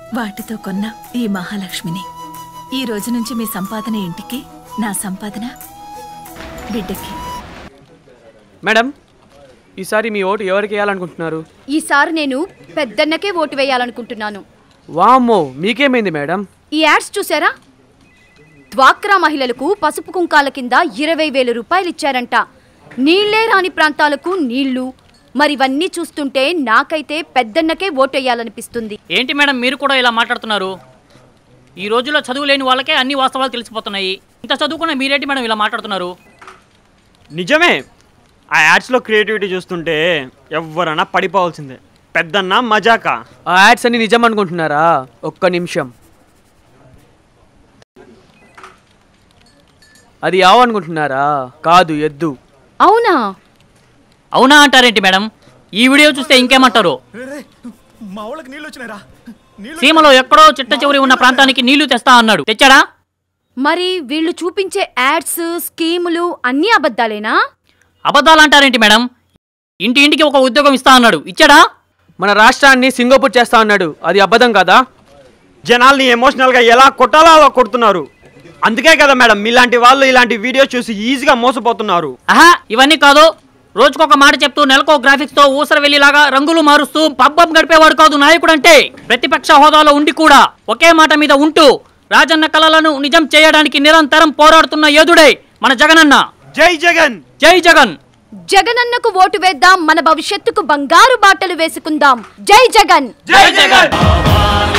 వాటితో కొన్న ఈ మహాలక్ష్మిని ఈ రోజు నుంచి మీ సంపాదన ఇంటికి నా సంపాదన బిడ్డకి మేడం ఈసారి మీ ఓటు ఎవరికి వేయాలనుకుంటున్నారు ఈసారి నేను పెద్దన్నకే ఓటు వేయాలనుకుంటున్నాను వామ్మో మీకేమైంది మేడం ఈ యాడ్స్ చూసారా డ్వాక్రా మహిళలకు పసుపు కుంకాల కింద ఇరవై వేల రూపాయలు ఇచ్చారంట నీళ్లే రాని ప్రాంతాలకు నీళ్లు మరివన్నీ చూస్తుంటే నాకైతే పెద్దన్నకే ఓటేయాలనిపిస్తుంది ఏంటి మేడం మీరు కూడా ఇలా మాట్లాడుతున్నారు ఈ రోజుల్లో చదువు లేని వాళ్ళకే అన్ని వాస్తవాలు తెలిసిపోతున్నాయి ఇంత చదువుకున్న మీరేంటి మేడం ఇలా మాట్లాడుతున్నారు నిజమే ఆ యాడ్స్లో క్రియేటివిటీ చూస్తుంటే ఎవరన్నా పడిపోవాల్సిందే పెద్దన్న మజాకా ఆ యాడ్స్ అన్ని నిజం అనుకుంటున్నారా ఒక్క నిమిషం అది ఆవు అనుకుంటున్నారా కాదు ఎద్దు అవునా అవునా అంటారేంటి మేడం ఈ వీడియో చూస్తే ఇంకేమంటారు మా వాళ్ళకి నీళ్ళు వచ్చినారా సీమలో ఎక్కడో చిట్ట చివరి ఉన్న ప్రాంతానికి నీళ్లు తెస్తా అన్నాడు తెచ్చాడా మరి వీళ్ళు చూపించే యాడ్స్ స్కీములు అన్నీ అబద్ధాలేనా అబద్ధాలు అంటారేంటి మేడం ఇంటి ఇంటికి ఒక ఉద్యోగం ఇస్తా అన్నాడు ఇచ్చాడా మన రాష్ట్రాన్ని సింగపూర్ చేస్తా అన్నాడు అది అబద్ధం కదా జనాల్ని ఎమోషనల్గా ఎలా కొట్టాలో అలా కొడుతున్నారు అందుకే కదా మేడం మీలాంటి వాళ్ళు ఇలాంటి వీడియోస్ చూసి ఈజీగా మోసపోతున్నారు ఆహా ఇవన్నీ కాదు రోజుకొక మాట చెప్తూ నెలకో గ్రాఫిక్స్ తో ఊసర వెళ్ళిలాగా రంగులు మారుస్తూ పబ్బం గడిపేవాడు కాదు నాయకుడు అంటే ప్రతిపక్ష హోదాలో ఉండి కూడా ఒకే మాట మీద ఉంటూ రాజన్న కళలను నిజం చేయడానికి నిరంతరం పోరాడుతున్న యోధుడే మన జగనన్న జై జగన్ జై జగన్ జగనన్నకు ఓటు వేద్దాం మన భవిష్యత్తుకు బంగారు బాటలు వేసుకుందాం జై జగన్ జై జగన్